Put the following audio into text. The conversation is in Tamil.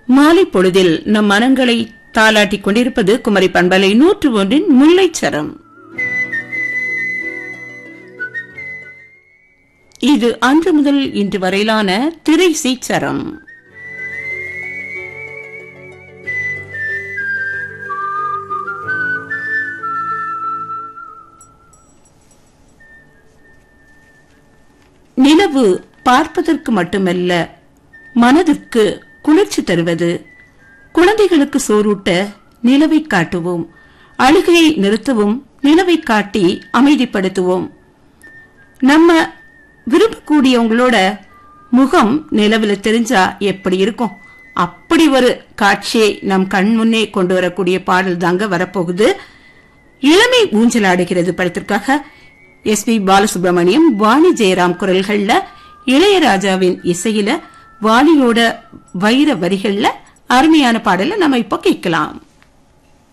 மாலை பொழுதில் நம் மனங்களை தாளாட்டிக் கொண்டிருப்பது குமரி பண்பலை நூற்று ஒன்றின் முல்லைச்சரம் இது அன்று முதல் இன்று வரையிலான திரை சீச்சரம் நிலவு பார்ப்பதற்கு மட்டுமல்ல மனதிற்கு குளிர்ச்சி தருவது குழந்தைகளுக்கு சோறூட்ட நிலவை காட்டுவோம் அழுகையை நிறுத்தவும் நிலவை காட்டி அமைதிப்படுத்துவோம் நம்ம விரும்பக்கூடியவங்களோட முகம் நிலவுல தெரிஞ்சா எப்படி இருக்கும் அப்படி ஒரு காட்சியை நம் கண் முன்னே கொண்டு வரக்கூடிய பாடல் தாங்க வரப்போகுது இளமை ஊஞ்சலாடுகிறது படத்திற்காக எஸ் பி பாலசுப்ரமணியம் வாணி ஜெயராம் குரல்கள்ல இளையராஜாவின் இசையில வாலியோட வைர வரிகள்ல அருமையான பாடலை நம்ம இப்போ கேட்கலாம்